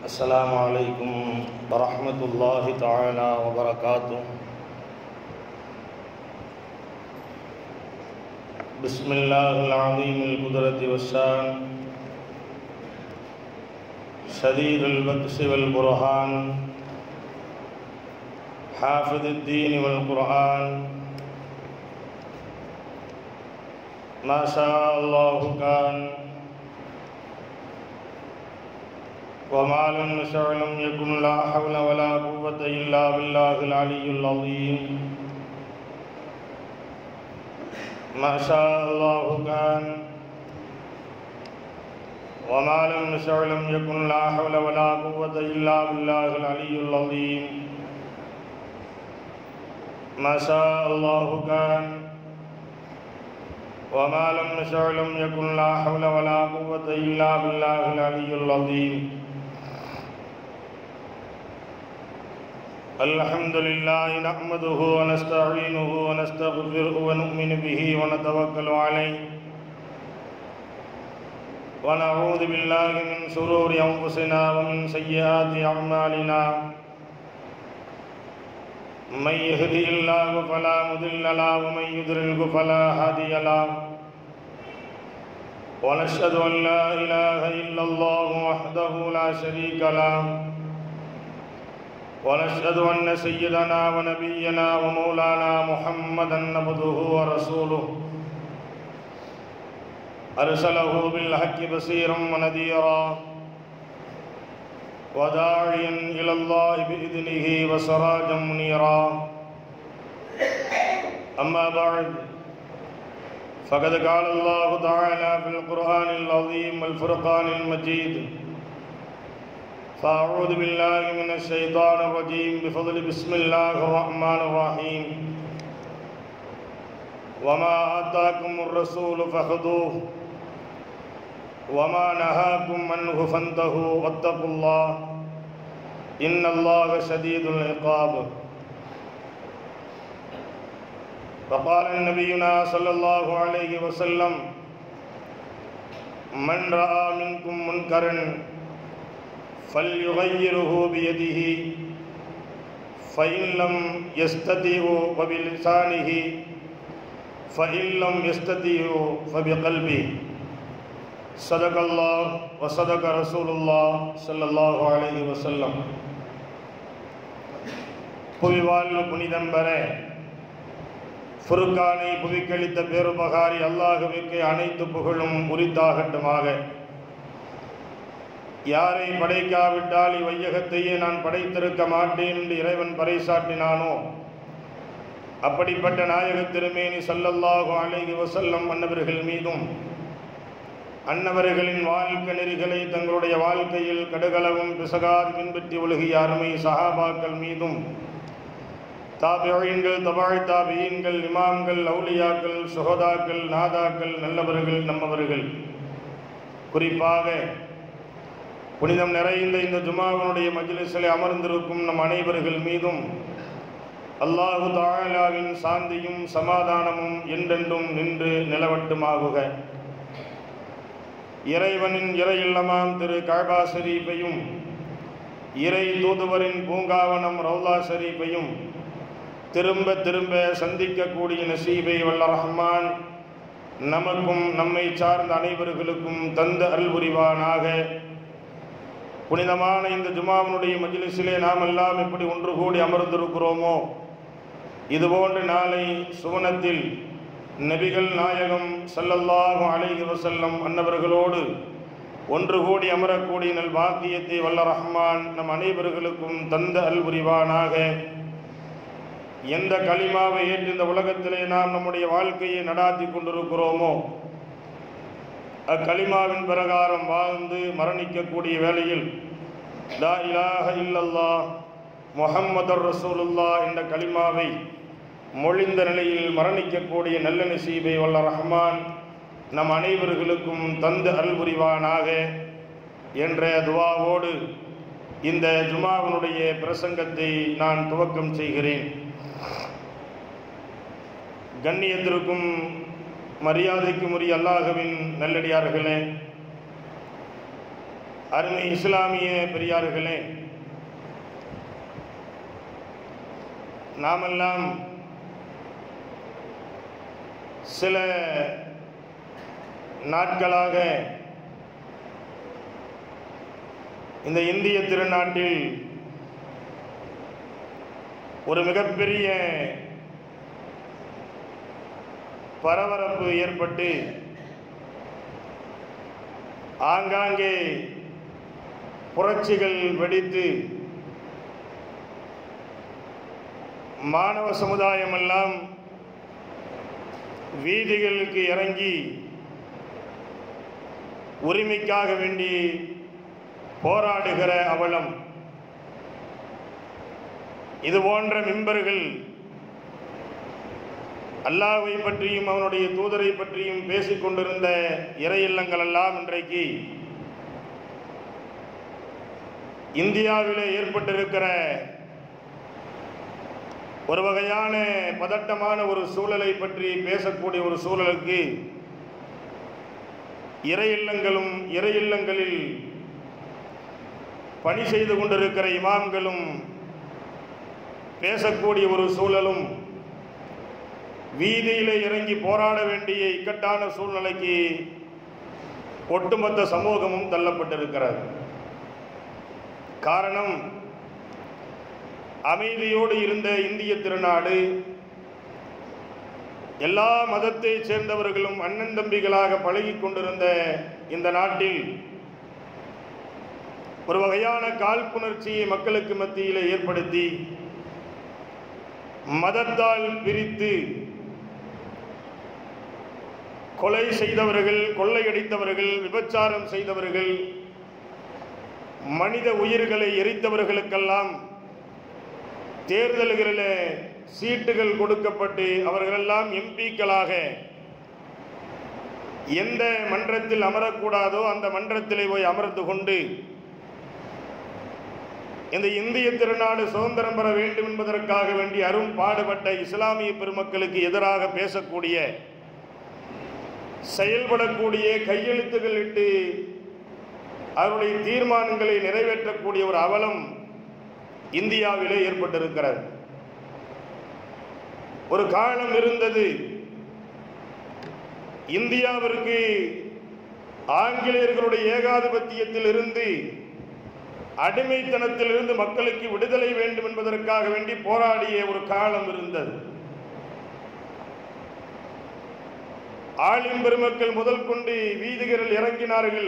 السلام عليكم ورحمة الله تعالى وبركاته بسم الله العظيم القدرة والشان شديد البطش والبرهان حافظ الدين والقرآن ما شاء الله كان وما لم نشع لم يكن لا حول ولا قوة إلا بالله العلي العظيم ما شاء الله كان وما لم نشع لم يكن لا حول ولا قوة إلا بالله العلي العظيم ما شاء الله كان وما لم نشع لم يكن لا حول ولا قوة إلا بالله العلي العظيم الحمد لله نحمده ونستعينه ونستغفره ونؤمن به ونتوكل عليه ونعوذ بالله من شرور أنفسنا ومن سيئات أعمالنا من يهده الله فلا مضل له ومن يضلله فلا هادي له ونشهد أن لا إله إلا الله وحده لا شريك له ونشهد أن سيدنا ونبينا ومولانا محمدا عبده ورسوله أرسله بالحق بصيرا ونذيرا وداعيا إلى الله بإذنه وسراجا منيرا أما بعد فقد قال الله تعالى في القرآن العظيم والفرقان المجيد فأعوذ بالله من الشيطان الرجيم بفضل بسم الله الرحمن الرحيم وما آتاكم الرسول فخذوه وما نهاكم عنه فانتهوا واتقوا الله إن الله شديد العقاب فقال نبينا صلى الله عليه وسلم من رأى منكم منكرا فليغيره بيده فإن لم يستطيع فبلسانه فإن لم يستطيع فبقلبه صدق الله وصدق رسول الله صلى الله عليه وسلم புவிவாழ்வு புனிதம் பெற ஃபுருக்கானை புவிக்களித்த பேருபகாரி அல்லாஹுவிற்கு அனைத்து புகழும் உரித்தாகட்டுமாக யாரை படைக்காவிட்டால் இவ்வையகத்தையே நான் படைத்திருக்க மாட்டேன் என்று இறைவன் பறைசாட்டினானோ அப்படிப்பட்ட நாயக திருமேனி சல்லல்லாஹு அலைஹி வசல்லம் அன்னவர்கள் மீதும் அன்னவர்களின் வாழ்க்கை நெறிகளை தங்களுடைய வாழ்க்கையில் கடுகளவும் பிசகாது பின்பற்றி ஒழுகிய அருமை சஹாபாக்கள் மீதும் தாபியங்கள் தபாழ் தாபியன்கள் இமாம்கள் அவுலியாக்கள் சுகதாக்கள் நாதாக்கள் நல்லவர்கள் நம்மவர்கள் குறிப்பாக புனிதம் நிறைந்த இந்த ஜுமாவனுடைய மஜ்லிஸில் அமர்ந்திருக்கும் நம் அனைவர்கள் மீதும் அல்லாஹு தாலாவின் சாந்தியும் சமாதானமும் என்றென்றும் நின்று நிலவட்டுமாகுக இறைவனின் இறை இல்லமாம் திரு காபா ஷரீஃபையும் இறை தூதுவரின் பூங்காவனம் ரவுலா ஷரீஃபையும் திரும்ப திரும்ப சந்திக்கக்கூடிய நசீபை வல்ல ரஹ்மான் நமக்கும் நம்மை சார்ந்த அனைவர்களுக்கும் தந்த அருள் புரிவானாக புனிதமான இந்த ஜுமாவினுடைய மஜ்லிஸிலே நாம் எல்லாம் எப்படி ஒன்று கூடி அமர்ந்திருக்கிறோமோ இதுபோன்று நாளை சுவனத்தில் நபிகள் நாயகம் சல்லல்லாஹு அலைஹி வசல்லம் அன்னவர்களோடு ஒன்று கூடி அமரக்கூடிய நல் பாக்கியத்தை வல்ல ரஹ்மான் நம் அனைவர்களுக்கும் தந்த அல் புரிவானாக எந்த களிமாவை ஏற்று இந்த உலகத்திலே நாம் நம்முடைய வாழ்க்கையை நடாத்தி கொண்டிருக்கிறோமோ அக்களிமாவின் பிரகாரம் வாழ்ந்து மரணிக்கக்கூடிய வேளையில் லா இலாஹ இல்லல்லா முஹம்மதர் ரசூலுல்லா என்ற களிமாவை மொழிந்த நிலையில் மரணிக்கக்கூடிய நல்ல நசீபை வல்ல ரஹ்மான் நம் அனைவர்களுக்கும் தந்து அருள் புரிவானாக என்ற துவாவோடு இந்த ஜுமாவினுடைய பிரசங்கத்தை நான் துவக்கம் செய்கிறேன் கண்ணியத்திற்கும் மரியாதைக்கும் உரிய அல்லாஹுவின் நல்லடியார்களே அருமை இஸ்லாமிய பெரியார்களே நாமெல்லாம் சில நாட்களாக இந்த இந்திய திருநாட்டில் ஒரு மிகப்பெரிய பரபரப்பு ஏற்பட்டு ஆங்காங்கே புரட்சிகள் வெடித்து மாணவ சமுதாயமெல்லாம் வீதிகளுக்கு இறங்கி உரிமைக்காக வேண்டி போராடுகிற அவலம் இது போன்ற மிம்பர்கள் அல்லாவை பற்றியும் அவனுடைய தூதரை பற்றியும் பேசிக் கொண்டிருந்த இறை இல்லங்கள் எல்லாம் இன்றைக்கு இந்தியாவிலே ஏற்பட்டிருக்கிற ஒரு வகையான பதட்டமான ஒரு சூழலை பற்றி பேசக்கூடிய ஒரு சூழலுக்கு இறை இல்லங்களும் இறை இல்லங்களில் பணி செய்து கொண்டிருக்கிற இமாம்களும் பேசக்கூடிய ஒரு சூழலும் வீதியிலே இறங்கி போராட வேண்டிய இக்கட்டான சூழ்நிலைக்கு ஒட்டுமொத்த சமூகமும் தள்ளப்பட்டிருக்கிறது காரணம் அமைதியோடு இருந்த இந்திய திருநாடு எல்லா மதத்தை சேர்ந்தவர்களும் அண்ணன் தம்பிகளாக பழகி கொண்டிருந்த இந்த நாட்டில் ஒரு வகையான காழ்ப்புணர்ச்சியை மக்களுக்கு மத்தியில் ஏற்படுத்தி மதத்தால் பிரித்து கொலை செய்தவர்கள் கொள்ளையடித்தவர்கள் விபச்சாரம் செய்தவர்கள் மனித உயிர்களை எரித்தவர்களுக்கெல்லாம் தேர்தல்களில் சீட்டுகள் கொடுக்கப்பட்டு அவர்களெல்லாம் எம்பிக்களாக எந்த மன்றத்தில் அமரக்கூடாதோ அந்த மன்றத்திலே போய் அமர்ந்து கொண்டு இந்த இந்திய திருநாடு சுதந்திரம் பெற வேண்டும் என்பதற்காக வேண்டி அரும் பாடுபட்ட இஸ்லாமிய பெருமக்களுக்கு எதிராக பேசக்கூடிய செயல்படக்கூடிய கையெழுத்துகள் இட்டு அவருடைய தீர்மானங்களை நிறைவேற்றக்கூடிய ஒரு அவலம் இந்தியாவிலே ஏற்பட்டிருக்கிறது ஒரு காலம் இருந்தது இந்தியாவிற்கு ஆங்கிலேயர்களுடைய ஏகாதிபத்தியத்தில் இருந்து அடிமைத்தனத்தில் இருந்து மக்களுக்கு விடுதலை வேண்டும் என்பதற்காக வேண்டி போராடிய ஒரு காலம் இருந்தது ஆளும் பெருமக்கள் முதல் கொண்டு வீதிகளில் இறங்கினார்கள்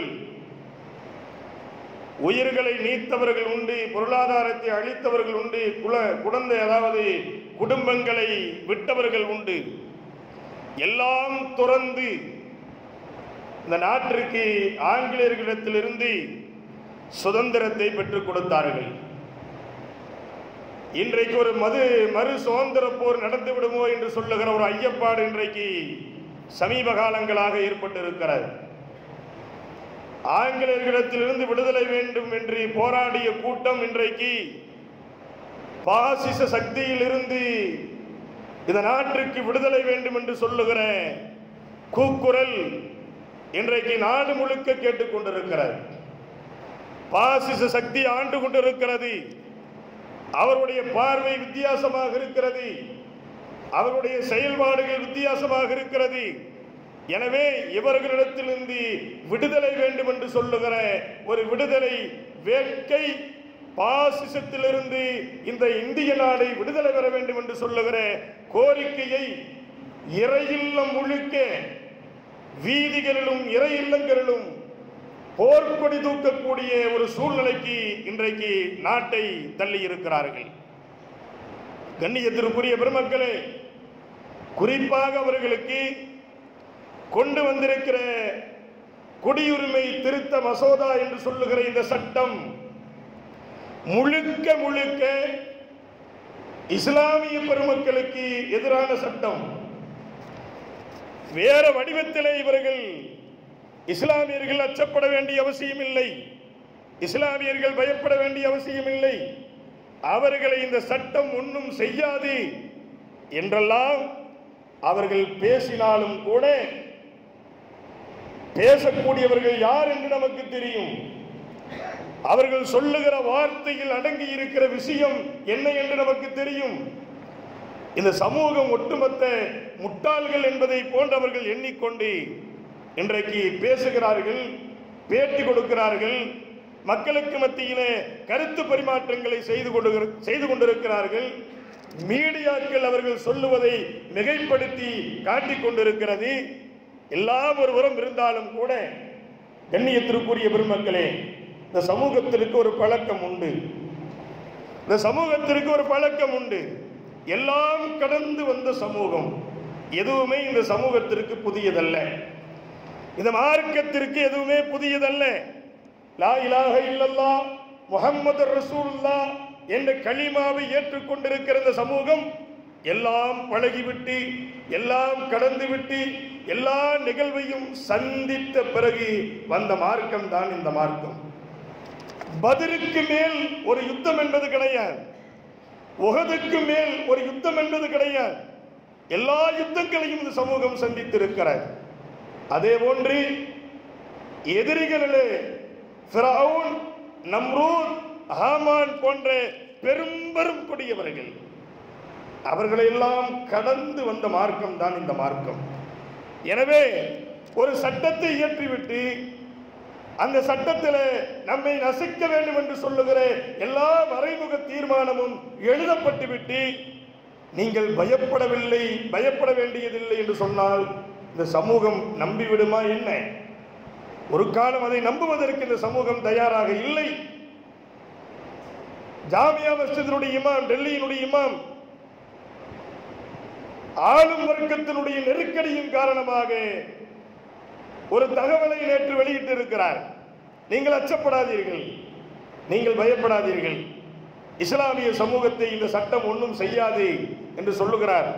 உயிர்களை நீத்தவர்கள் உண்டு பொருளாதாரத்தை அழித்தவர்கள் உண்டு குல குழந்தை அதாவது குடும்பங்களை விட்டவர்கள் உண்டு எல்லாம் துறந்து இந்த நாட்டிற்கு ஆங்கிலேயர்களிடத்திலிருந்து சுதந்திரத்தை பெற்றுக் கொடுத்தார்கள் இன்றைக்கு ஒரு மது மறு சுதந்திர போர் நடந்து விடுமோ என்று சொல்லுகிற ஒரு ஐயப்பாடு இன்றைக்கு சமீப காலங்களாக ஏற்பட்டிருக்கிறது ஆங்கிலேயர்களிடத்திலிருந்து விடுதலை வேண்டும் என்று போராடிய கூட்டம் இன்றைக்கு பாசிச சக்தியில் இருந்து இந்த நாட்டிற்கு விடுதலை வேண்டும் என்று சொல்லுகிற கூக்குரல் இன்றைக்கு நாடு முழுக்க கேட்டுக்கொண்டிருக்கிறது பாசிச சக்தி ஆண்டு கொண்டிருக்கிறது அவருடைய பார்வை வித்தியாசமாக இருக்கிறது அவருடைய செயல்பாடுகள் வித்தியாசமாக இருக்கிறது எனவே இவர்களிடத்திலிருந்து விடுதலை வேண்டும் என்று சொல்லுகிற ஒரு விடுதலை வேட்கை பாசிசத்திலிருந்து இந்த இந்திய நாடை விடுதலை பெற வேண்டும் என்று சொல்லுகிற கோரிக்கையை இறையில்லம் முழுக்க வீதிகளிலும் இறை இல்லங்களிலும் போர்க்கொடி தூக்கக்கூடிய ஒரு சூழ்நிலைக்கு இன்றைக்கு நாட்டை தள்ளி இருக்கிறார்கள் கண்ணியத்திற்குரிய பெருமக்களே குறிப்பாக அவர்களுக்கு கொண்டு வந்திருக்கிற குடியுரிமை திருத்த மசோதா என்று சொல்லுகிற இந்த சட்டம் முழுக்க முழுக்க இஸ்லாமிய பெருமக்களுக்கு எதிரான சட்டம் வேற வடிவத்திலே இவர்கள் இஸ்லாமியர்கள் அச்சப்பட வேண்டிய அவசியம் இல்லை இஸ்லாமியர்கள் பயப்பட வேண்டிய அவசியம் இல்லை அவர்களை இந்த சட்டம் ஒன்றும் செய்யாது என்றெல்லாம் அவர்கள் பேசினாலும் கூட பேசக்கூடியவர்கள் யார் என்று நமக்கு தெரியும் அவர்கள் சொல்லுகிற வார்த்தையில் அடங்கி இருக்கிற விஷயம் என்ன என்று நமக்கு தெரியும் இந்த சமூகம் ஒட்டுமொத்த முட்டாள்கள் என்பதை போன்றவர்கள் எண்ணிக்கொண்டு இன்றைக்கு பேசுகிறார்கள் பேட்டி கொடுக்கிறார்கள் மக்களுக்கு மத்தியிலே கருத்து பரிமாற்றங்களை செய்து கொண்டு செய்து கொண்டிருக்கிறார்கள் மீடியாக்கள் அவர்கள் சொல்லுவதை மிகைப்படுத்தி காட்டிக் கொண்டிருக்கிறது எல்லாம் ஒருவரும் இருந்தாலும் கூட கண்ணியத்திற்குரிய பெருமக்களே இந்த சமூகத்திற்கு ஒரு பழக்கம் உண்டு இந்த சமூகத்திற்கு ஒரு பழக்கம் உண்டு எல்லாம் கடந்து வந்த சமூகம் எதுவுமே இந்த சமூகத்திற்கு புதியதல்ல இந்த மார்க்கத்திற்கு எதுவுமே புதியதல்ல லா இலாஹ இல்லல்லா முஹம்மது ரசூலுல்லா என்ற களிமாவை ஏற்றுக்கொண்டிருக்கிற இந்த சமூகம் எல்லாம் பழகிவிட்டு எல்லாம் கடந்து விட்டு எல்லா நிகழ்வையும் சந்தித்த பிறகு வந்த மார்க்கம் தான் இந்த மார்க்கம் பதிலுக்கு மேல் ஒரு யுத்தம் என்பது கிடையாது உகதுக்கு மேல் ஒரு யுத்தம் என்பது கிடையாது எல்லா யுத்தங்களையும் இந்த சமூகம் சந்தித்திருக்கிறது அதே போன்று எதிரிகளிலே ஃபிரௌன் நம்ரூத் ஹாமான் போன்ற பெரும் பெரும் கொடியவர்கள் அவர்களெல்லாம் கடந்து வந்த மார்க்கம் தான் இந்த மார்க்கம் எனவே ஒரு சட்டத்தை இயற்றிவிட்டு அந்த சட்டத்தில் நம்மை நசுக்க வேண்டும் என்று சொல்லுகிற எல்லா மறைமுக தீர்மானமும் எழுதப்பட்டு விட்டு நீங்கள் பயப்படவில்லை பயப்பட வேண்டியதில்லை என்று சொன்னால் இந்த சமூகம் நம்பிவிடுமா என்ன ஒரு காலம் அதை நம்புவதற்கு இந்த சமூகம் தயாராக இல்லை ஜாமியா மஸ்ஜிதினுடைய இமாம் டெல்லியினுடைய இமாம் ஆளும் வர்க்கத்தினுடைய நெருக்கடியின் காரணமாக ஒரு தகவலை நேற்று வெளியிட்டு இருக்கிறார் நீங்கள் அச்சப்படாதீர்கள் நீங்கள் பயப்படாதீர்கள் இஸ்லாமிய சமூகத்தை இந்த சட்டம் ஒன்றும் செய்யாது என்று சொல்லுகிறார்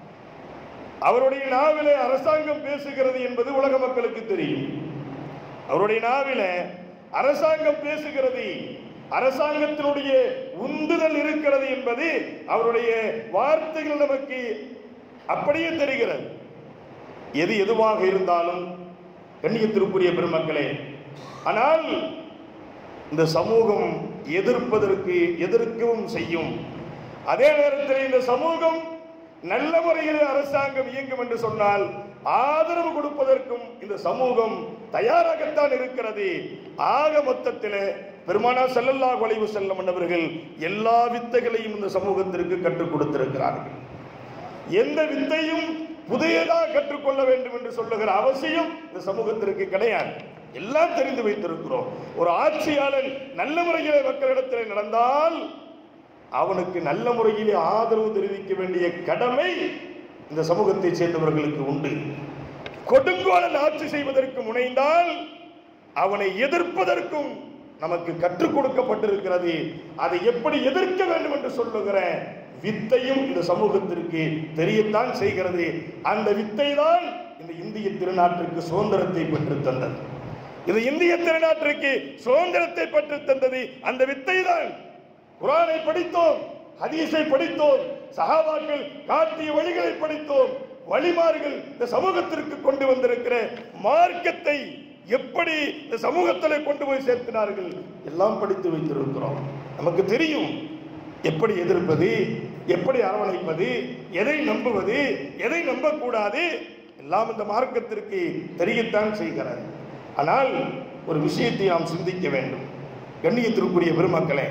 அவருடைய நாவிலே அரசாங்கம் பேசுகிறது என்பது உலக மக்களுக்கு தெரியும் அவருடைய நாவில அரசாங்கம் பேசுகிறது அரசாங்கத்தினுடைய உந்துதல் இருக்கிறது என்பது அவருடைய வார்த்தைகள் நமக்கு அப்படியே தெரிகிறது எது எதுவாக இருந்தாலும் கண்ணியத்திற்குரிய பெருமக்களே ஆனால் இந்த சமூகம் எதிர்ப்பதற்கு எதிர்க்கவும் செய்யும் அதே நேரத்தில் இந்த சமூகம் நல்ல முறையில் அரசாங்கம் இயங்கும் என்று சொன்னால் ஆதரவு கொடுப்பதற்கும் இந்த சமூகம் தயாராகத்தான் இருக்கிறது ஆக மொத்தத்தில் பெருமானா செல்லல்லா வளைவு செல்லம் அவர்கள் எல்லா வித்தைகளையும் இந்த சமூகத்திற்கு கற்றுக் கொடுத்திருக்கிறார்கள் எந்த வித்தையும் புதியதாக கற்றுக்கொள்ள வேண்டும் என்று சொல்லுகிற அவசியம் இந்த சமூகத்திற்கு கிடையாது எல்லாம் தெரிந்து வைத்திருக்கிறோம் ஒரு ஆட்சியாளன் நல்ல முறையிலே மக்களிடத்தில் நடந்தால் அவனுக்கு நல்ல முறையிலே ஆதரவு தெரிவிக்க வேண்டிய கடமை இந்த சமூகத்தை சேர்ந்தவர்களுக்கு உண்டு கொடுங்கோலன் ஆட்சி செய்வதற்கு முனைந்தால் அவனை எதிர்ப்பதற்கும் நமக்கு கற்றுக் கொடுக்கப்பட்டிருக்கிறது அதை எப்படி எதிர்க்க வேண்டும் என்று சொல்லுகிற வித்தையும் இந்த சமூகத்திற்கு தெரியத்தான் செய்கிறது அந்த வித்தை தான் இந்த இந்திய திருநாட்டிற்கு சுதந்திரத்தை பெற்று தந்தது இது இந்திய திருநாட்டிற்கு சுதந்திரத்தை பெற்று தந்தது அந்த வித்தை தான் குரானை படித்தோம் ஹதீஸை படித்தோம் சஹாபாக்கள் காட்டிய வழிகளை படித்தோம் வழிமார்கள் இந்த சமூகத்திற்கு கொண்டு வந்திருக்கிற மார்க்கத்தை எப்படி இந்த சமூகத்தில் கொண்டு போய் சேர்த்தினார்கள் எல்லாம் படித்து வைத்திருக்கிறோம் நமக்கு தெரியும் எப்படி எதிர்ப்பது எப்படி அரவணைப்பது எதை நம்புவது எதை நம்பக்கூடாது எல்லாம் இந்த மார்க்கத்திற்கு தெரியத்தான் செய்கிறது ஆனால் ஒரு விஷயத்தை நாம் சிந்திக்க வேண்டும் கண்ணியத்திற்குரிய பெருமக்களே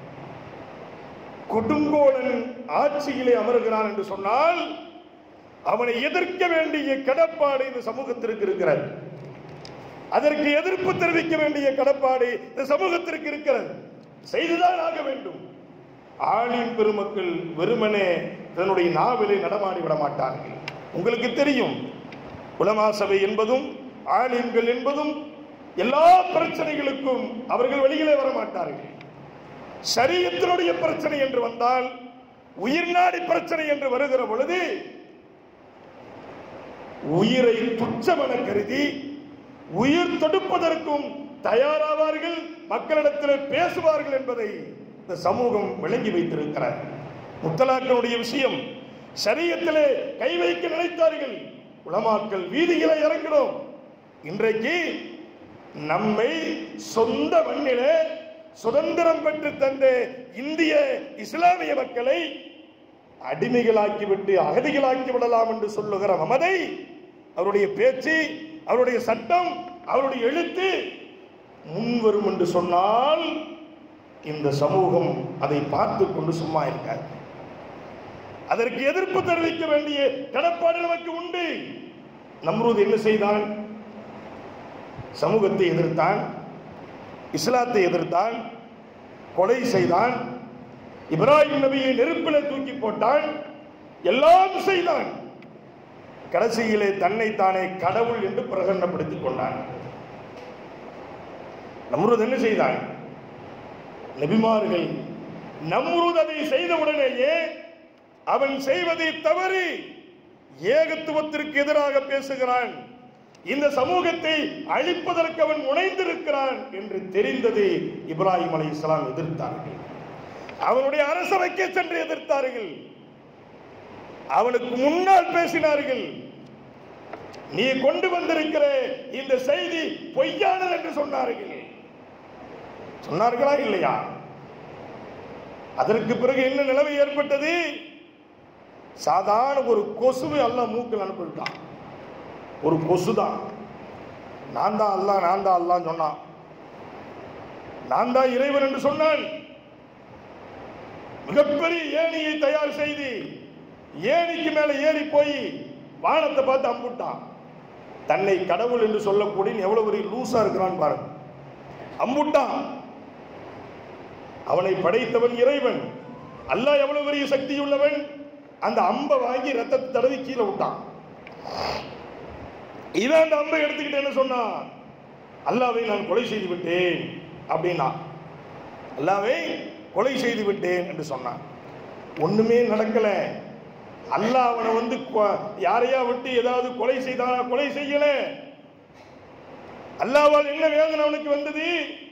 கொடுங்கோலன் ஆட்சியிலே அமர்கிறான் என்று சொன்னால் அவனை எதிர்க்க வேண்டிய கடப்பாடு இந்த சமூகத்திற்கு இருக்கிறது அதற்கு எதிர்ப்பு தெரிவிக்க வேண்டிய கடப்பாடு இந்த சமூகத்திற்கு இருக்கிறது செய்துதான் ஆக வேண்டும் ஆளின் பெருமக்கள் வெறுமனே தன்னுடைய நாவிலே நடமாடி விட மாட்டார்கள் உங்களுக்கு தெரியும் உலமா சபை என்பதும் ஆலிம்கள் என்பதும் எல்லா பிரச்சனைகளுக்கும் அவர்கள் வெளியிலே வர மாட்டார்கள் சரீரத்தினுடைய பிரச்சனை என்று வந்தால் உயிர்நாடி பிரச்சனை என்று வருகிற பொழுது உயிரை துச்சமென கருதி உயிர் தொடுப்பதற்கும் தயாராவார்கள் மக்களிடத்தில் பேசுவார்கள் என்பதை இந்த சமூகம் விளங்கி வைத்திருக்கிறார் முத்தலாக்களுடைய விஷயம் சரியத்திலே கை வைக்க நினைத்தார்கள் உலமாக்கள் வீதியிலே இறங்கினோம் இன்றைக்கு நம்மை சொந்த மண்ணிலே சுதந்திரம் பெற்று தந்த இந்திய இஸ்லாமிய மக்களை அடிமைகளாக்கிவிட்டு அகதிகளாக்கி விடலாம் என்று சொல்லுகிற மமதை அவருடைய பேச்சு அவருடைய சட்டம் அவருடைய எழுத்து முன்வரும் என்று சொன்னால் இந்த சமூகம் அதை பார்த்து கொண்டு சும்மா இருக்காது அதற்கு எதிர்ப்பு தெரிவிக்க வேண்டிய கடப்பாடு நமக்கு உண்டு நம்ரூத் என்ன செய்தான் சமூகத்தை எதிர்த்தான் இஸ்லாத்தை எதிர்த்தான் கொலை செய்தான் இப்ராஹிம் நபியை நெருப்பில் தூக்கி போட்டான் எல்லாம் செய்தான் கடைசியிலே தன்னை தானே கடவுள் என்று பிரகடனப்படுத்திக் கொண்டான் நம்ரூத் என்ன செய்தான் நபிமார்கள் நம்ரூத் அதை செய்த உடனேயே அவன் செய்வதை தவறு ஏகத்துவத்திற்கு எதிராக பேசுகிறான் இந்த சமூகத்தை அழிப்பதற்கு அவன் முனைந்திருக்கிறான் என்று தெரிந்தது இப்ராஹிம் அலை இஸ்லாம் எதிர்த்தார்கள் அவனுடைய அரசவைக்கே சென்று எதிர்த்தார்கள் அவனுக்கு முன்னால் பேசினார்கள் நீ கொண்டு வந்திருக்கிற இந்த செய்தி பொய்யானது என்று சொன்னார்கள் சொன்னார்களா இல்லையா அதற்கு பிறகு என்ன நிலைமை ஏற்பட்டது சாதாரண ஒரு கொசுவை அல்ல மூக்கில் அனுப்பிவிட்டான் ஒரு கொசு தான் நான் தான் அல்ல நான் தான் அல்லான்னு சொன்னான் நான் தான் இறைவன் என்று சொன்னான் மிகப்பெரிய ஏணியை தயார் செய்து ஏணிக்கு மேல ஏறி போய் வானத்தை பார்த்து அம்புட்டான் தன்னை கடவுள் என்று சொல்லக்கூடிய எவ்வளவு பெரிய லூசா இருக்கிறான் பாருங்க அம்புட்டான் அவனை படைத்தவன் இறைவன் அல்லாஹ் எவ்வளவு பெரிய சக்தி உள்ளவன் அந்த அம்பை வாங்கி ரத்தத்தை தடவி கீழே விட்டான் இவன் அந்த அம்பை எடுத்துக்கிட்டு என்ன சொன்னான் அல்லாவை நான் கொலை செய்து விட்டேன் அப்படின்னா அல்லாவை கொலை செய்து விட்டேன் என்று சொன்னான் ஒண்ணுமே நடக்கல அல்லாஹ் அவனை வந்து கொ- யாரையா விட்டு ஏதாவது கொலை செய்தானா கொலை செய்யல அல்லாவால் என்ன வேதனை அவனுக்கு வந்தது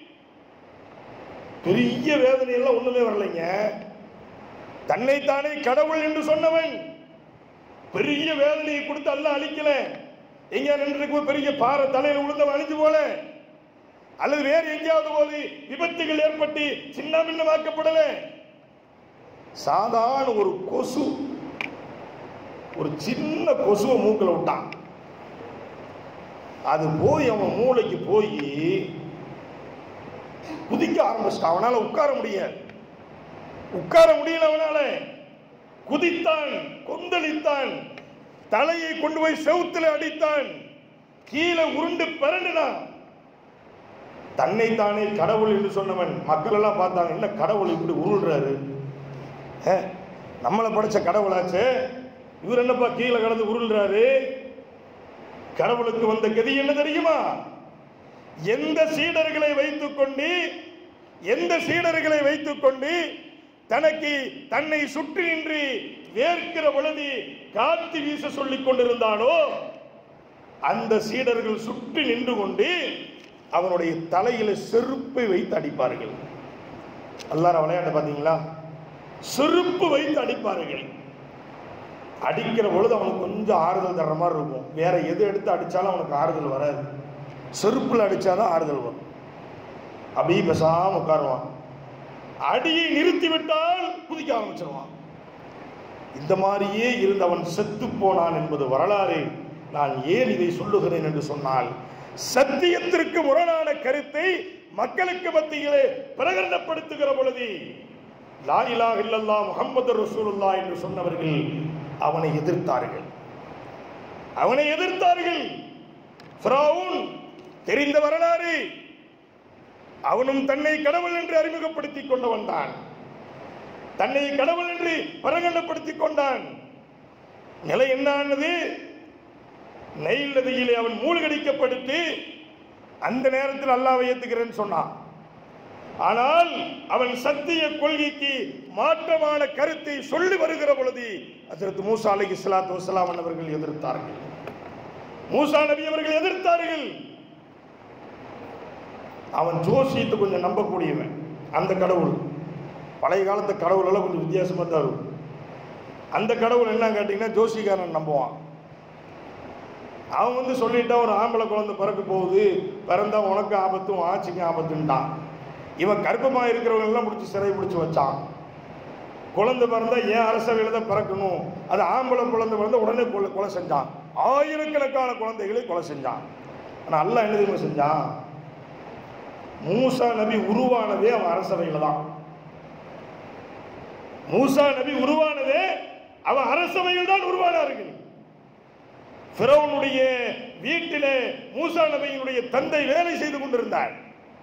பெரிய வேதனை எல்லாம் ஒண்ணுமே வரலைங்க தன்னைத்தானே கடவுள் என்று சொன்னவன் பெரிய வேதனையை கொடுத்து அல்லாஹ் அழிக்கல எங்க நின்று பெரிய பாறை தலையில விழுந்தவன் அழிஞ்சு போல அல்லது வேறு எங்கேயாவது போது விபத்துகள் ஏற்பட்டு சின்ன பின்னமாக்கப்படல சாதாரண ஒரு கொசு ஒரு சின்ன கொசுவை மூக்கில் விட்டான் அது போய் அவன் மூளைக்கு போய் குதிக்க ஆரம்பிச்சிட்டான் அவனால உட்கார முடியாது உட்கார முடியல அவனால குதித்தான் கொந்தளித்தான் தலையை கொண்டு போய் செவுத்துல அடித்தான் கீழே உருண்டு பிறண்டுனான் தன்னை தானே கடவுள் என்று சொன்னவன் மக்கள் எல்லாம் பார்த்தாங்க என்ன கடவுள் இப்படி உருள்றாரு ஏ, நம்மளை படைச்ச கடவுளாச்சே இவர் என்னப்பா கீழே கடந்து உருள்றாரு கடவுளுக்கு வந்த கதி என்ன தெரியுமா எந்த சீடர்களை வைத்துக்கொண்டு எந்த சீடர்களை வைத்துக்கொண்டு தனக்கு தன்னை சுற்றி நின்று வேர்க்கிற பொழுது காத்து வீச சொல்லிக் கொண்டிருந்தானோ அந்த சீடர்கள் சுற்றி நின்று கொண்டு அவனுடைய தலையில செருப்பை வைத்து அடிப்பார்கள் எல்லாரும் விளையாட்டு பாத்தீங்களா செருப்பு வைத்து அடிப்பார்கள் அடிக்கிற பொழுது அவனுக்கு கொஞ்சம் ஆறுதல் தர்ற மாதிரி இருக்கும் வேற எது எடுத்து அடிச்சாலும் அவனுக்கு ஆறுதல் வராது செருப்புல அடிச்சாதான் ஆறுதல் வரும் அப்படியே பேசாம உட்காருவான் அடியை நிறுத்தி விட்டால் குதிக்க ஆரம்பிச்சிருவான் இந்த மாதிரியே இருந்தவன் செத்து போனான் என்பது வரலாறு நான் ஏன் இதை சொல்லுகிறேன் என்று சொன்னால் சத்தியத்திற்கு முரணான கருத்தை மக்களுக்கு மத்தியிலே பிரகடனப்படுத்துகிற பொழுது லா இலாஹ இல்லல்லாஹ் முஹம்மது ரசூலுல்லாஹ் என்று சொன்னவர்கள் அவனை எதிர்த்தார்கள் அவனை எதிர்த்தார்கள் ஃபிரௌன் தெரிந்த வரலாறு அவனும் தன்னை கடவுள் என்று அறிமுகப்படுத்திக் கொண்டவன் தான் தன்னை கடவுள் என்று பிரகடனப்படுத்திக் கொண்டான் நிலை என்ன ஆனது நெயில் நதியிலே அவன் மூழ்கடிக்கப்படுத்தி அந்த நேரத்தில் அல்லாவை ஏத்துக்கிறேன்னு சொன்னான் ஆனால் அவன் சத்திய கொள்கைக்கு மாற்றமான கருத்தை சொல்லி வருகிற பொழுது ஹஜரத் மூசா அலைஹி ஸலாத்து வஸலாம் அவர்கள் எதிர்த்தார்கள் மூசா நபி அவர்கள் எதிர்த்தார்கள் அவன் ஜோசியத்தை கொஞ்சம் நம்பக்கூடியவன் அந்த கடவுள் பழைய காலத்து கடவுள் எல்லாம் கொஞ்சம் வித்தியாசமா தான் இருக்கும் அந்த கடவுள் என்ன கேட்டீங்கன்னா ஜோசிகாரன் நம்புவான் அவன் வந்து சொல்லிட்டான் ஒரு ஆம்பளை குழந்தை பிறக்க போகுது பிறந்தா உனக்கு ஆபத்து உன் ஆட்சிக்கு ஆபத்துன்ட்டான் இவன் கர்ப்பமாக இருக்கிறவங்க எல்லாம் பிடிச்சி சிறை பிடிச்சி வச்சான் குழந்தை பிறந்தா ஏன் அரசவையில தான் பிறக்கணும் அது ஆம்பளை குழந்தை பிறந்தா உடனே கொலை கொலை செஞ்சான் ஆயிரக்கணக்கான குழந்தைகளை கொலை செஞ்சான் ஆனால் அல்லாஹ் என்ன தெரியுமா செஞ்சான் மூசா நபி உருவானதே அவன் அரசவையில தான் மூசா நபி உருவானதே அவன் அரசவையில் தான் உருவானார்கள் பிறவனுடைய வீட்டிலே மூசா நபியினுடைய தந்தை வேலை செய்து கொண்டிருந்தார்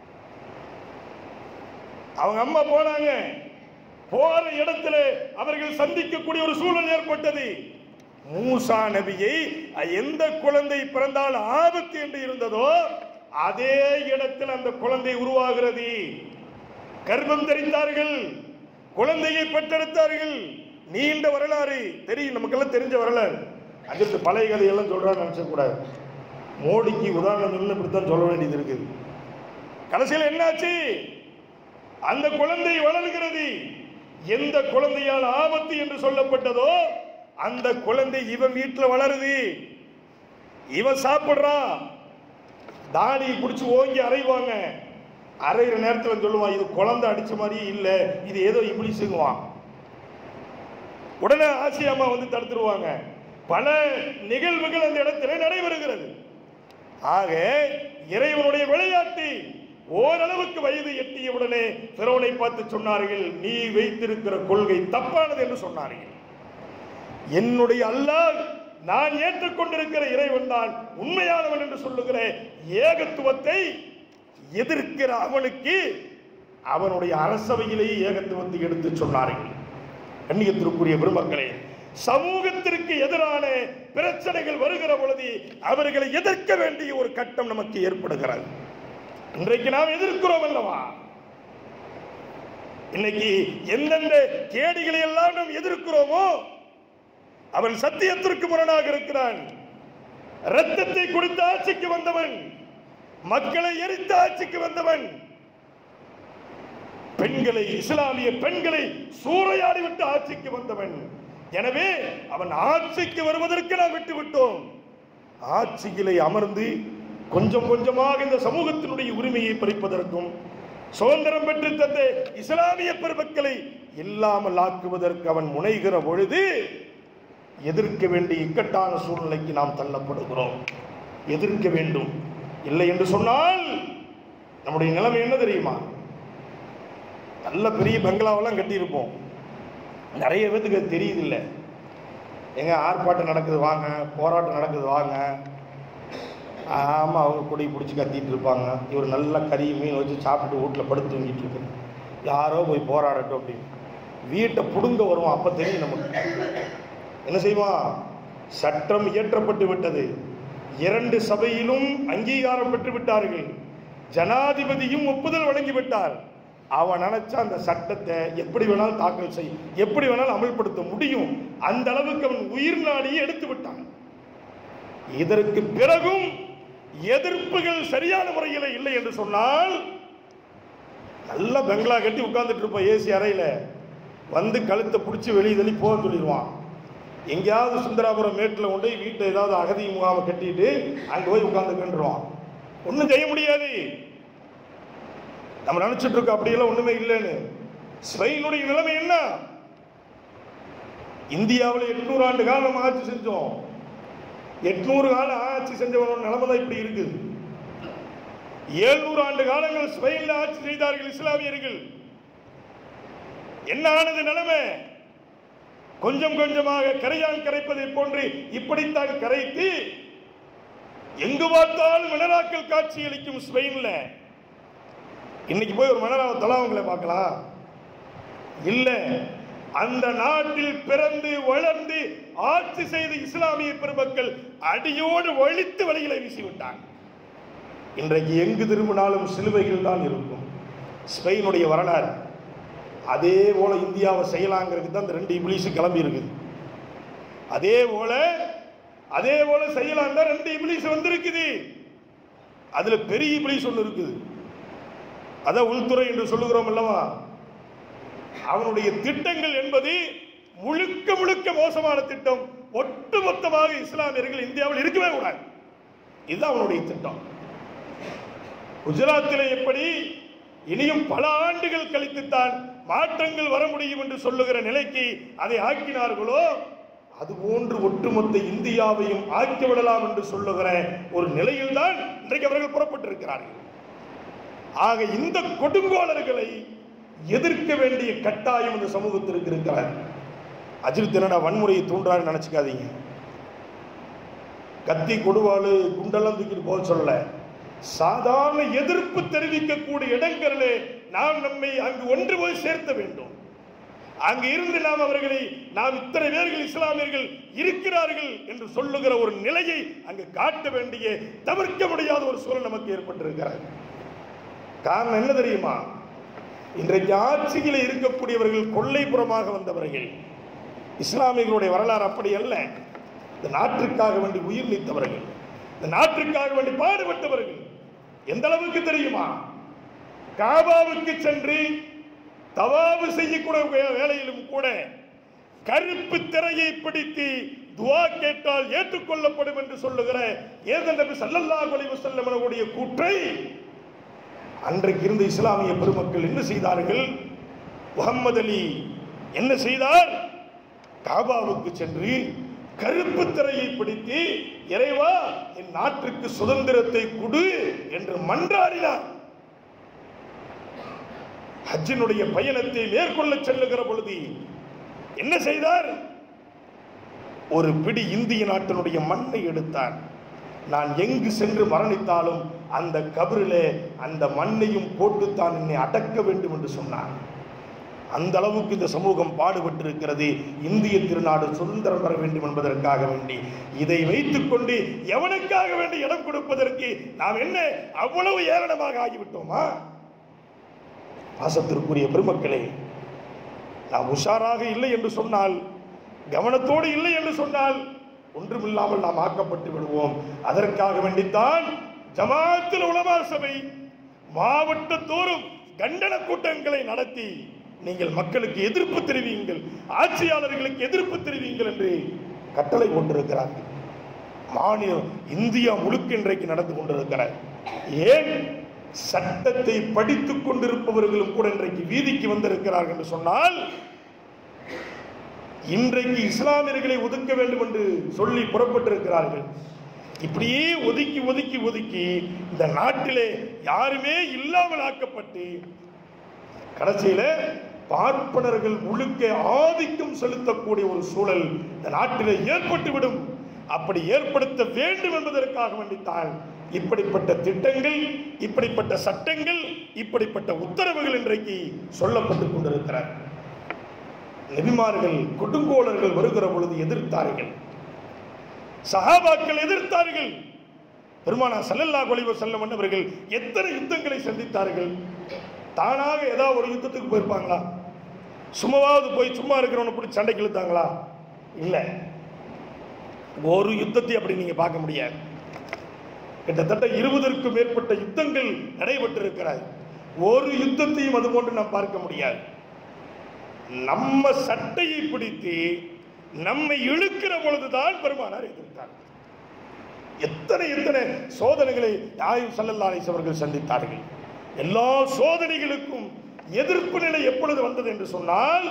அவங்க அம்மா போனாங்க போற இடத்துல அவர்கள் சந்திக்கக்கூடிய ஒரு சூழல் ஏற்பட்டது மூசா நபியை எந்த குழந்தை பிறந்தால் ஆபத்து என்று இருந்ததோ அதே இடத்தில் அந்த குழந்தை உருவாகிறது கர்ப்பம் தெரிந்தார்கள் குழந்தையை பெற்றெடுத்தார்கள் நீண்ட வரலாறு தெரியும் நமக்கெல்லாம் தெரிஞ்ச வரலாறு அங்கிருந்து பழைய கதையெல்லாம் சொல்றான்னு நினைச்ச கூடாது மோடிக்கு உதாரணம் சொல்லி இப்படித்தான் சொல்ல வேண்டியது இருக்குது கடைசியில் என்னாச்சு அந்த குழந்தை வளர்கிறது எந்த குழந்தையால் ஆபத்து என்று சொல்லப்பட்டதோ அந்த குழந்தை இவன் வீட்டில் வளருது இவன் சாப்பிடுறான் தாடி பிடிச்சி ஓங்கி அரைவாங்க அரைகிற நேரத்தில் சொல்லுவான் இது குழந்தை அடிச்ச மாதிரியே இல்லை இது ஏதோ இப்படி செய்வான் உடனே ஆசியாமா வந்து தடுத்துருவாங்க பல நிகழ்வுகள் அந்த இடத்துல நடைபெறுகிறது ஆக இறைவனுடைய விளையாட்டு ஓரளவுக்கு வயது எட்டிய உடனே பிறவனை பார்த்து சொன்னார்கள் நீ வைத்திருக்கிற கொள்கை தப்பானது என்று சொன்னார்கள் என்னுடைய அல்லாஹ் நான் ஏற்றுக்கொண்டிருக்கிற இறைவன் தான் உண்மையானவன் என்று சொல்லுகிற ஏகத்துவத்தை எதிர்க்கிற அவனுக்கு அவனுடைய அரசவையிலேயே ஏகத்துவத்தை எடுத்து சொன்னார்கள் கண்ணியத்திற்குரிய பெருமக்களே சமூகத்திற்கு எதிரான பிரச்சனைகள் வருகிற பொழுது அவர்களை எதிர்க்க வேண்டிய ஒரு கட்டம் நமக்கு ஏற்படுகிறது இன்றைக்கு நாம் எதிர்க்கிறோம் அல்லவா இன்னைக்கு எந்தெந்த கேடிகளை எல்லாம் நாம் எதிர்க்கிறோமோ அவன் சத்தியத்திற்கு முரணாக இருக்கிறான் ரத்தத்தை குடித்து ஆட்சிக்கு வந்தவன் மக்களை எரித்து ஆட்சிக்கு வந்தவன் பெண்களை இஸ்லாமிய பெண்களை சூறையாடி விட்டு ஆட்சிக்கு வந்தவன் எனவே அவன் ஆட்சிக்கு வருவதற்கு நாம் விட்டு விட்டோம் ஆட்சியிலே அமர்ந்து கொஞ்சம் கொஞ்சமாக இந்த சமூகத்தினுடைய உரிமையை பறிப்பதற்கும் சுதந்திரம் பெற்று தந்த இஸ்லாமிய பெருமக்களை இல்லாமல் ஆக்குவதற்கு அவன் முனைகிற பொழுது எதிர்க்க வேண்டிய இக்கட்டான சூழ்நிலைக்கு நாம் தள்ளப்படுகிறோம் எதிர்க்க வேண்டும் இல்லை என்று சொன்னால் நம்முடைய நிலைமை என்ன தெரியுமா நல்ல பெரிய பங்களாவெல்லாம் கட்டியிருப்போம் நிறைய பேத்துக்கு அது தெரியுதில்ல எங்க ஆர்ப்பாட்டம் நடக்குது வாங்க போராட்டம் நடக்குது வாங்க ஆமாம் அவங்க கொடி பிடிச்சி கத்திட்டு இருப்பாங்க இவர் நல்ல கறி மீன் வச்சு சாப்பிட்டு வீட்டில் படுத்து தூங்கிட்டு இருக்கு யாரோ போய் போராடட்டும் அப்படின்னு வீட்டை புடுங்க வருவான் அப்போ தெரியும் நமக்கு என்ன செய்வான் சட்டம் இயற்றப்பட்டு விட்டது இரண்டு சபையிலும் அங்கீகாரம் பெற்று விட்டார்கள் ஜனாதிபதியும் ஒப்புதல் வழங்கி விட்டார் அவன் நினைச்சா அந்த சட்டத்தை எப்படி வேணாலும் தாக்கல் செய் எப்படி வேணாலும் அமல்படுத்த முடியும் அந்த அளவுக்கு அவன் உயிர் நாடியை எடுத்து விட்டான் இதற்கு பிறகும் எதிர்ப்புகள் சரியான முறையில் இல்லை என்று சொன்னால் நல்ல பெங்களா கட்டி உட்கார்ந்துட்டு இருப்பான் ஏசி அறையில வந்து கழுத்தை பிடிச்சி வெளியே தள்ளி போக சொல்லிடுவான் எங்கேயாவது சுந்தராபுரம் மேட்டில் கொண்டு போய் வீட்டில் ஏதாவது அகதி முகாமை கட்டிட்டு அங்கே போய் உட்காந்துக்கின்றான் ஒன்றும் செய்ய முடியாது நம்ம நினைச்சிட்டு இருக்கோம் அப்படியெல்லாம் ஒண்ணுமே இல்லைன்னு ஸ்பெயினுடைய நிலைமை என்ன இந்தியாவில் எட்நூறு ஆண்டு காலம் நம்ம ஆட்சி செஞ்சோம் எட்நூறு காலம் ஆட்சி செஞ்சவனோட நிலைமை தான் இப்படி இருக்குது ஏழ்நூறு ஆண்டு காலங்கள் ஸ்பெயின்ல ஆட்சி செய்தார்கள் இஸ்லாமியர்கள் என்ன ஆனது நிலைமை கொஞ்சம் கொஞ்சமாக கரையான் கரைப்பதை போன்று இப்படித்தான் கரைத்து எங்கு பார்த்தாலும் மினராக்கள் காட்சி அளிக்கும் ஸ்பெயின்ல இன்னைக்கு போய் ஒரு மனராவ தொலாவங்களை பார்க்கலாம் இல்ல அந்த நாட்டில் பிறந்து வளர்ந்து ஆட்சி செய்த இஸ்லாமிய பெருமக்கள் அடியோடு ஒழித்து வழிகளை வீசிவிட்டாங்க இன்றைக்கு எங்கு திரும்பினாலும் சிலுவைகள் தான் இருக்கும் ஸ்பெயினுடைய வரலாறு அதே போல இந்தியாவை செய்யலாங்கிறதுக்கு தான் இந்த ரெண்டு இபிலிஸும் கிளம்பி இருக்குது அதே போல அதே போல செய்யலாம் தான் ரெண்டு இபிலிஸ் வந்திருக்குது அதுல பெரிய இபிலிஸ் ஒன்று இருக்குது அதான் உள்துறை என்று சொல்லுகிறோம் அல்லவா அவனுடைய திட்டங்கள் என்பது முழுக்க முழுக்க மோசமான திட்டம் ஒட்டுமொத்தமாக இஸ்லாமியர்கள் இந்தியாவில் இருக்கவே கூடாது இதுதான் அவனுடைய திட்டம் குஜராத்தில் எப்படி இனியும் பல ஆண்டுகள் கழித்துத்தான் மாற்றங்கள் வர முடியும் என்று சொல்லுகிற நிலைக்கு அதை ஆக்கினார்களோ அதுபோன்று ஒட்டுமொத்த இந்தியாவையும் ஆக்கிவிடலாம் என்று சொல்லுகிற ஒரு நிலையில்தான் இன்றைக்கு அவர்கள் புறப்பட்டிருக்கிறார்கள் ஆக இந்த கொடுங்கோலர்களை எதிர்க்க வேண்டிய கட்டாயம் இந்த சமூகத்திற்கு இருக்கிறார் அஜித் என்னடா வன்முறையை தூண்டுறாரு நினைச்சுக்காதீங்க கத்தி கொடுவாளு குண்டெல்லாம் தூக்கிட்டு போக சொல்லல சாதாரண எதிர்ப்பு தெரிவிக்கக்கூடிய இடங்களிலே நாம் நம்மை அங்கு ஒன்று போய் சேர்த்த வேண்டும் அங்கு இருந்து நாம் அவர்களை நாம் இத்தனை பேர்கள் இஸ்லாமியர்கள் இருக்கிறார்கள் என்று சொல்லுகிற ஒரு நிலையை அங்கு காட்ட வேண்டிய தவிர்க்க முடியாத ஒரு சூழல் நமக்கு ஏற்பட்டிருக்கிறது காரணம் என்ன தெரியுமா இன்றைக்கு ஆட்சியில் இருக்கக்கூடியவர்கள் கொள்ளைப்புறமாக வந்தவர்கள் இஸ்லாமியர்களுடைய வரலாறு அப்படி அல்ல இந்த நாட்டிற்காக வேண்டி உயிர் நீத்தவர்கள் இந்த நாட்டிற்காக வேண்டி பாடுபட்டவர்கள் எந்த அளவுக்கு தெரியுமா காபாவுக்கு சென்று தவாவு செய்யக்கூடிய வே- வேளையிலும் கூட கருப்பு திரையை பிடித்து துவா கேட்டால் ஏற்றுக்கொள்ளப்படும் என்று சொல்லுகிற ஏதன் நபி ஸல்லல்லாஹு அலைஹி வஸல்லம் அவர்களுடைய கூற்றை அன்றைக்கு இருந்த இஸ்லாமிய பெருமக்கள் என்ன செய்தார்கள் முகம்மது அலி என்ன செய்தார் காபாவுக்கு சென்று கருப்பு திரையை பிடித்து இறைவா என் நாட்டிற்கு சுதந்திரத்தை கொடு என்று மன்றாடினார் ஹஜ்ஜினுடைய பயணத்தை மேற்கொள்ள செல்லுகிற பொழுது என்ன செய்தார் ஒரு பிடி இந்திய நாட்டினுடைய மண்ணை எடுத்தார் நான் எங்கு சென்று மரணித்தாலும் அந்த கபரிலே அந்த மண்ணையும் போட்டுத்தான் என்னை அடக்க வேண்டும் என்று சொன்னார் அந்த அளவுக்கு இந்த சமூகம் பாடுபட்டிருக்கிறது இந்திய திருநாடு சுதந்திரம் பெற வேண்டும் என்பதற்காக வேண்டி இதை வைத்துக்கொண்டு எவனுக்காக வேண்டி இடம் கொடுப்பதற்கு நாம் என்ன அவ்வளவு ஏளனமாக ஆகிவிட்டோமா பாசத்திற்குரிய பெருமக்களே நாம் உஷாராக இல்லை என்று சொன்னால் கவனத்தோடு இல்லை என்று சொன்னால் ஒன்றுமில்லாமல் நாம் ஆக்கப்பட்டு விடுவோம் அதற்காக வேண்டித்தான் ஜமாத்தில் உலமா சபை மாவட்டத்தோறும் கண்டன கூட்டங்களை நடத்தி நீங்கள் மக்களுக்கு எதிர்ப்பு தெரிவியுங்கள் ஆட்சியாளர்களுக்கு எதிர்ப்பு தெரிவியுங்கள் என்று கட்டளை கொண்டிருக்கிறார்கள் மாநிலம் இந்தியா முழுக்க இன்றைக்கு நடந்து கொண்டிருக்கிறார் ஏன் சட்டத்தை படித்துக் கொண்டிருப்பவர்களும் கூட இன்றைக்கு வீதிக்கு வந்திருக்கிறார்கள் என்று சொன்னால் இன்றைக்கு இஸ்லாமியர்களை ஒதுக்க வேண்டும் என்று சொல்லி புறப்பட்டிருக்கிறார்கள் இப்படியே ஒதுக்கி ஒதுக்கி ஒதுக்கி இந்த நாட்டிலே யாருமே இல்லாமல் ஆக்கப்பட்டு கடைசியில பார்ப்பனர்கள் முழுக்க ஆதிக்கம் செலுத்தக்கூடிய ஒரு சூழல் இந்த நாட்டிலே ஏற்பட்டுவிடும் அப்படி ஏற்படுத்த வேண்டும் என்பதற்காக வேண்டித்தான் இப்படிப்பட்ட திட்டங்கள் இப்படிப்பட்ட சட்டங்கள் இப்படிப்பட்ட உத்தரவுகள் இன்றைக்கு சொல்லப்பட்டுக் கொண்டிருக்கிறார் நபிமார்கள் கொடுங்கோலர்கள் வருகிற பொழுது எதிர்த்தார்கள் சஹாபாக்கள் எதிர்த்தார்கள் பெருமானா ஸல்லல்லாஹு அலைஹி வஸல்லம் அவர்கள் எத்தனை யுத்தங்களை சந்தித்தார்கள் தானாக ஏதாவது ஒரு யுத்தத்துக்கு போயிருப்பாங்களா சும்மாவது போய் சும்மா இருக்கிறவனை பிடிச்சி சண்டைக்கு இழுத்தாங்களா இல்லை ஒரு யுத்தத்தை அப்படி நீங்க பார்க்க முடியாது கிட்டத்தட்ட இருபதற்கும் மேற்பட்ட யுத்தங்கள் நடைபெற்றிருக்கிறது ஒரு யுத்தத்தையும் அது போன்று நாம் பார்க்க முடியாது நம்ம சட்டையை பிடித்து நம்மை இழுக்கிற பொழுதுதான் பெருமானார் எதிர்த்தார் எத்தனை எத்தனை சோதனைகளை ஆயுள் சல்லல்லா அலிஸ் அவர்கள் சந்தித்தார்கள் எல்லா சோதனைகளுக்கும் எதிர்ப்பு நிலை எப்பொழுது வந்தது என்று சொன்னால்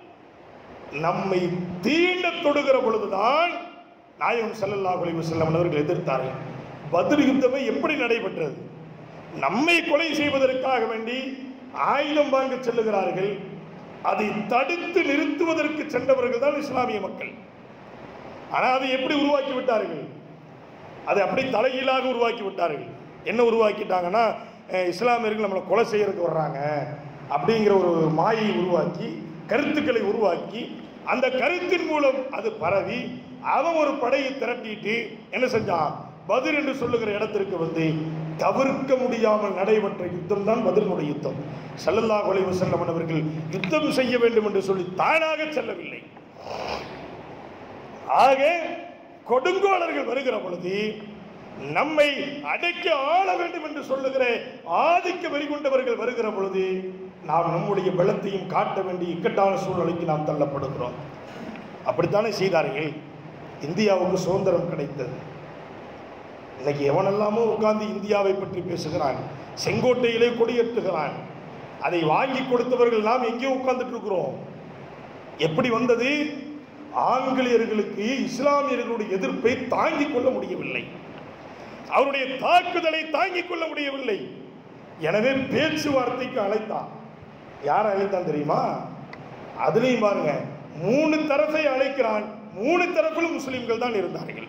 நம்மை தீண்ட தொடுகிற பொழுதுதான் நாயகம் ஸல்லல்லாஹு அலைஹி வஸல்லம் அவர்கள் எதிர்த்தார்கள் பத்ர் யுத்தமே எப்படி நடைபெற்றது நம்மை கொலை செய்வதற்காக வேண்டி ஆயுதம் வாங்க செல்லுகிறார்கள் அதை தடுத்து நிறுத்துவதற்கு சென்றவர்கள் தான் இஸ்லாமிய மக்கள் ஆனால் அதை எப்படி உருவாக்கி விட்டார்கள் அதை அப்படி தலைகீழாக உருவாக்கி விட்டார்கள் என்ன உருவாக்கிட்டாங்கன்னா அஹ், இஸ்லாமியர்கள் நம்மளை கொலை செய்யறதுக்கு வர்றாங்க அப்படிங்கிற ஒரு மாயை உருவாக்கி கருத்துக்களை உருவாக்கி அந்த கருத்தின் மூலம் அது பரவி அவன் ஒரு படையை திரட்டிட்டு என்ன செஞ்சான் பதில் என்று சொல்லுகிற இடத்திற்கு வந்து தவிர்க்க முடியாமல் நடைபெற்ற யுத்தம் தான் பதிலுடைய யுத்தம் ஸல்லல்லாஹு அலைஹி வஸல்லம் அவர்கள் யுத்தம் செய்ய வேண்டும் என்று சொல்லி தானாக செல்லவில்லை ஆக கொடுங்கோலர்கள் வருகிற பொழுது நம்மை அடைக்க ஆள வேண்டும் என்று சொல்லுகிற ஆதிக்க வெறி கொண்டவர்கள் வருகிற பொழுது நாம் நம்முடைய பலத்தையும் காட்ட வேண்டிய இக்கட்டான சூழ்நிலைக்கு நாம் தள்ளப்படுகிறோம் அப்படித்தானே செய்தார்கள் இந்தியாவுக்கு சுதந்திரம் கிடைத்தது இன்னைக்கு எவனெல்லாமோ உட்கார்ந்து இந்தியாவை பற்றி பேசுகிறான் செங்கோட்டையிலே கொடியேற்றுகிறான் அதை வாங்கி கொடுத்தவர்கள் நாம் எங்கே உட்கார்ந்துட்டு இருக்கிறோம் எப்படி வந்தது ஆங்கிலேயர்களுக்கு இஸ்லாமியர்களுடைய எதிர்ப்பை தாங்கிக் கொள்ள முடியவில்லை அவருடைய தாக்குதலை தாங்கிக் கொள்ள முடியவில்லை எனவே பேச்சுவார்த்தைக்கு அழைத்தான் யார் அழைத்தான் தெரியுமா அதுலயும் பாருங்க மூணு தரப்பை அழைக்கிறான் மூணு தரப்பிலும் முஸ்லிம்கள் தான் இருந்தார்கள்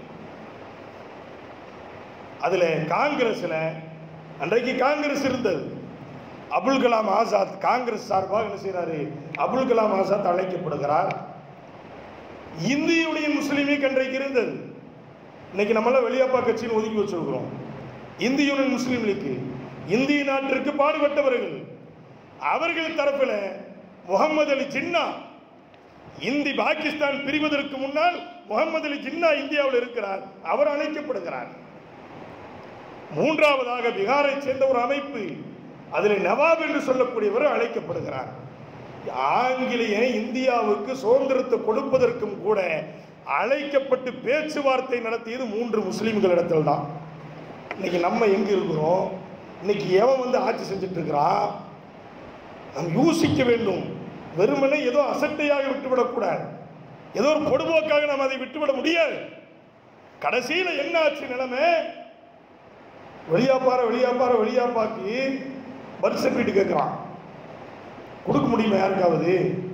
அதுல காங்கிரஸ்ல அன்றைக்கு காங்கிரஸ் இருந்தது அபுல் கலாம் ஆசாத் காங்கிரஸ் சார்பாக என்ன செய்யறாரு அபுல் கலாம் ஆசாத் அழைக்கப்படுகிறார் இந்தியுடைய முஸ்லீமிக் அன்றைக்கு இருந்தது இன்னைக்கு நம்மளாம் வெளியாப்பா கட்சின்னு ஒதுக்கி வச்சிருக்கிறோம் இந்திய யூனியன் முஸ்லீம் லீக் இந்திய நாட்டிற்கு பாடுபட்டவர்கள் அவர்கள் தரப்பில் முகமது அலி ஜின்னா இந்தி பாகிஸ்தான் பிரிவதற்கு முன்னால் முகமது அலி ஜின்னா இந்தியாவில் இருக்கிறார் அவர் அழைக்கப்படுகிறார் மூன்றாவதாக பீகாரை சேர்ந்த ஒரு அமைப்பு அதில் நவாப் என்று சொல்லக்கூடியவர் அழைக்கப்படுகிறார் ஆங்கிலேய இந்தியாவுக்கு சுதந்திரத்தை கொடுப்பதற்கும் கூட அழைக்கப்பட்டு பேச்சுவார்த்தை நடத்தியது மூன்று முஸ்லிம்களிடத்தில் தான் இன்னைக்கு நம்ம எங்க இருக்கிறோம் இன்னைக்கு எவன் வந்து ஆட்சி செஞ்சுட்டு இருக்கிறான் நாம் யோசிக்க வேண்டும் வெறுமனே ஏதோ அசட்டையாக விட்டுவிடக்கூடாது ஏதோ ஒரு பொடுபோக்காக நாம் அதை விட்டுவிட முடியாது கடைசியில என்ன ஆச்சு நிலைமை வெளியாப்பார வெளியாப்பார வெளியாப்பாக்கு பர்த் சர்டிஃபிகேட் கேட்கிறான் கொடுக்க முடியுமா யாருக்காவது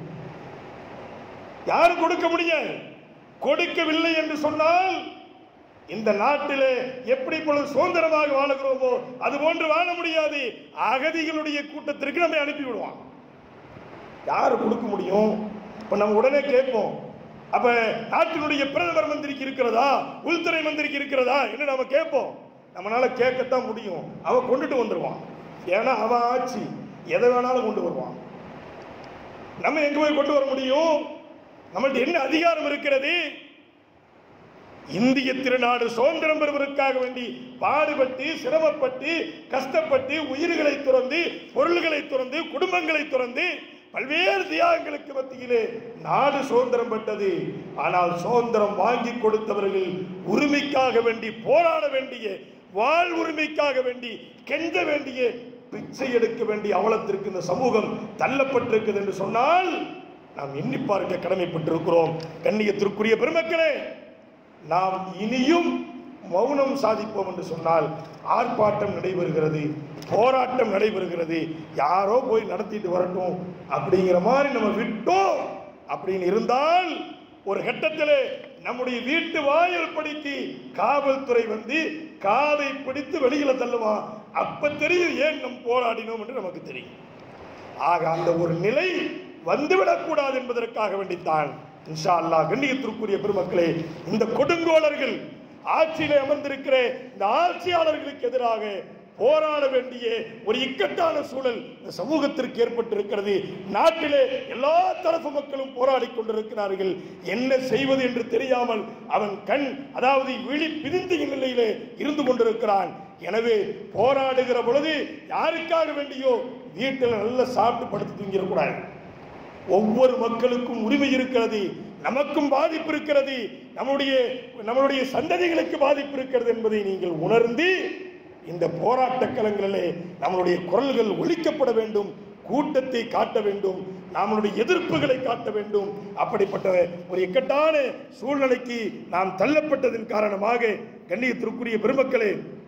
யாரும் கொடுக்க முடியாது கொடுக்கவில்லை என்று சொன்னால் இந்த நாட்டிலே எப்படி இப்பொழுது சுதந்திரமாக வாழுகிறோமோ அது போன்று வாழ முடியாது அகதிகளுடைய கூட்டத்திற்கு நம்மை அனுப்பி விடுவான் யாரு கொடுக்க முடியும் இப்ப நம்ம உடனே கேட்போம் அப்ப நாட்டினுடைய பிரதமர் மந்திரிக்கு இருக்கிறதா உள்துறை மந்திரிக்கு இருக்கிறதா என்று நாம கேட்போம் நம்மளால கேட்கத்தான் முடியும் அவன் கொண்டுட்டு வந்துருவான் ஏன்னா அவன் ஆட்சி எதை வேணாலும் கொண்டு வருவான் நம்ம எங்க போய் கொண்டு வர முடியும் நம்மள்ட்ட என்ன அதிகாரம் இருக்கிறது இந்திய திருநாடு சுதந்திரம் பெறுவதற்காக வேண்டி பாடுபட்டு சிரமப்பட்டு கஷ்டப்பட்டு உயிர்களை துறந்து பொருள்களை துறந்து குடும்பங்களை துறந்து பல்வேறு தியாகங்களுக்கு மத்தியிலே நாடு சுதந்திரம் பெற்றது ஆனால் சுதந்திரம் வாங்கி கொடுத்தவர்கள் உரிமைக்காக வேண்டி போராட வேண்டிய வாழ் உரிமைக்காக வேண்டி கெஞ்ச வேண்டிய பிச்சை எடுக்க வேண்டிய அவலத்திற்கு இந்த சமூகம் தள்ளப்பட்டிருக்குது என்று சொன்னால் நாம் எண்ணி பார்க்க கடமைப்பட்டிருக்கிறோம் கண்ணியத்திற்குரிய பெருமக்களே நாம் இனியும் மௌனம் சாதிப்போம் என்று சொன்னால் ஆர்ப்பாட்டம் நடைபெறுகிறது போராட்டம் நடைபெறுகிறது யாரோ போய் நடத்திட்டு வரட்டும் அப்படிங்கிற மாதிரி நம்ம விட்டோம் அப்படின்னு இருந்தால் ஒரு கட்டத்தில் நம்முடைய வீட்டு வாயில் படிக்கு காவல்துறை வந்து காதை பிடித்து வெளியில தள்ளுவான் அப்ப தெரியும் ஏன் நம் போராடினோம் என்று நமக்கு தெரியும் ஆக அந்த ஒரு நிலை வந்துவிடக்கூடாது என்பதற்காக வேண்டித்தான் இன்ஷா அல்லாஹ் கண்ணியத்திற்குரிய பெருமக்களே இந்த கொடுங்கோலர்கள் ஆட்சியிலே அமர்ந்திருக்கிற இந்த ஆட்சியாளர்களுக்கு எதிராக போராட வேண்டிய ஒரு இக்கட்டான சூழல் இந்த சமூகத்திற்கு ஏற்பட்டிருக்கிறது நாட்டிலே எல்லா தரப்பு மக்களும் போராடி கொண்டிருக்கிறார்கள் என்ன செய்வது என்று தெரியாமல் அவன் கண் அதாவது விழி பிரிந்த நிலையிலே இருந்து கொண்டிருக்கிறான் எனவே போராடுகிற பொழுது யாருக்காக வேண்டியோ வீட்டில் நல்லா சாப்பிட்டு படுத்து தூங்கிடக்கூடாது ஒவ்வொரு மக்களுக்கும் உரிமை இருக்கிறது நமக்கும் பாதிப்பு இருக்கிறது நம்முடைய நம்மளுடைய சந்ததிகளுக்கு பாதிப்பு இருக்கிறது என்பதை நீங்கள் உணர்ந்து இந்த போராட்ட களங்களிலே நம்மளுடைய குரல்கள் ஒழிக்கப்பட வேண்டும் கூட்டத்தை காட்ட வேண்டும் நம்மளுடைய எதிர்ப்புகளை காட்ட வேண்டும் அப்படிப்பட்ட ஒரு இக்கட்டான சூழ்நிலைக்கு நாம் தள்ளப்பட்டதன் காரணமாக கண்ணியத்திற்குரிய பெருமக்களே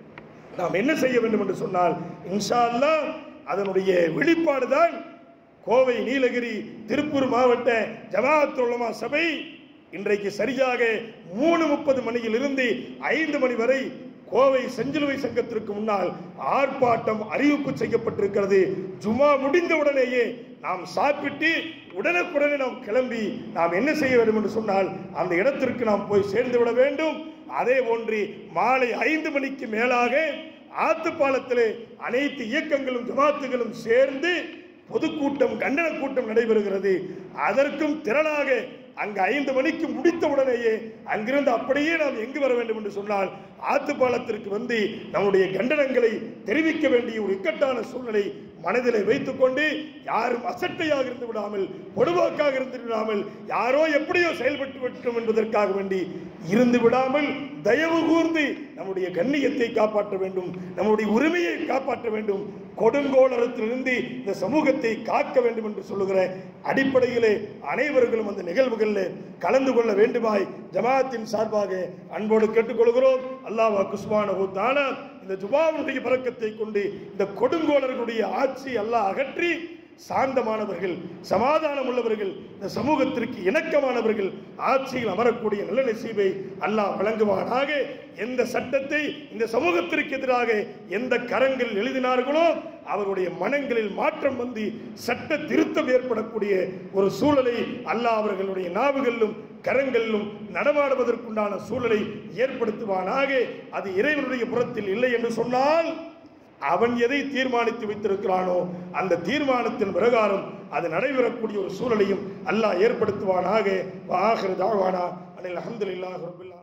நாம் என்ன செய்ய வேண்டும் என்று சொன்னால் இன்ஷா அல்லாஹ் அதனுடைய வெளிப்பாடு தான் கோவை நீலகிரி திருப்பூர் மாவட்ட ஜமாஅத் உலமா சபை இன்றைக்கு சரியாக மூணு முப்பது மணியிலிருந்து ஐந்து மணி வரை கோவை செஞ்சிலுவை சங்கத்திற்கு முன்னால் ஆர்ப்பாட்டம் அறிவிப்பு செய்யப்பட்டிருக்கிறது ஜுமா முடிந்த உடனேயே நாம் சாப்பிட்டு உடனுக்குடனே நாம் கிளம்பி நாம் என்ன செய்ய வேண்டும் என்று சொன்னால் அந்த இடத்திற்கு நாம் போய் சேர்ந்து விட வேண்டும் அதே போன்று மாலை ஐந்து மணிக்கு மேலாக ஆத்துப்பாலத்திலே அனைத்து இயக்கங்களும் ஜமாத்துகளும் சேர்ந்து பொதுக்கூட்டம் கண்டன கூட்டம் நடைபெறுகிறது அதற்கும் திரளாக அங்கு ஐந்து மணிக்கு முடித்த உடனேயே அங்கிருந்து அப்படியே நாம் எங்கு வர வேண்டும் என்று சொன்னால் ஆத்துப்பாலத்திற்கு வந்து நம்முடைய கண்டனங்களை தெரிவிக்க வேண்டிய ஒரு இக்கட்டான சூழ்நிலை மனதிலே வைத்துக்கொண்டு யாரும் அசட்டையாக இருந்து விடாமல் பொடுவாக்காக இருந்து விடாமல் யாரோ எப்படியோ செயல்பட்டு விட்டோம் என்பதற்காக வேண்டி இருந்து விடாமல் தயவு கூர்ந்து நம்முடைய கண்ணியத்தை காப்பாற்ற வேண்டும் நம்முடைய உரிமையை காப்பாற்ற வேண்டும் கொடுங்கோளரத்திலிருந்து இந்த சமூகத்தை காக்க வேண்டும் என்று சொல்லுகிற அடிப்படையிலே அனைவர்களும் அந்த நிகழ்வுகளில் கலந்து கொள்ள வேண்டுமாய் ஜமாத்தின் சார்பாக அன்போடு கேட்டுக்கொள்கிறோம் அல்லாஹ் குஸ்மானஹு தாலா இந்த ஜுபாவுடைய பறக்கத்தை கொண்டு இந்த கொடுங்கோளர்களுடைய ஆட்சி அல்லாஹ் அகற்றி சாந்தமானவர்கள் சமாதானம் உள்ளவர்கள் இந்த சமூகத்திற்கு இணக்கமானவர்கள் ஆட்சியில் அமரக்கூடிய நல்ல நசீபை அல்லாஹ் வழங்குவானாக எந்த சட்டத்தை இந்த சமூகத்திற்கு எதிராக எந்த கரங்கள் எழுதினார்களோ அவருடைய மனங்களில் மாற்றம் வந்து சட்ட திருத்தம் ஏற்படக்கூடிய ஒரு சூழலை அல்லாஹ் அவர்களுடைய நாவுகளிலும் கரங்களிலும் நடமாடுவதற்குண்டான சூழலை ஏற்படுத்துவானாக அது இறைவனுடைய புறத்தில் இல்லை என்று சொன்னால் அவன் எதை தீர்மானித்து வைத்திருக்கிறானோ அந்த தீர்மானத்தின் பிரகாரம் அது நடைபெறக்கூடிய ஒரு சூழலையும் அல்லாஹ் ஏற்படுத்துவானாக வாஹிரு தாவானா அனில் அஹமதுல்லாஹ் ரபில்லா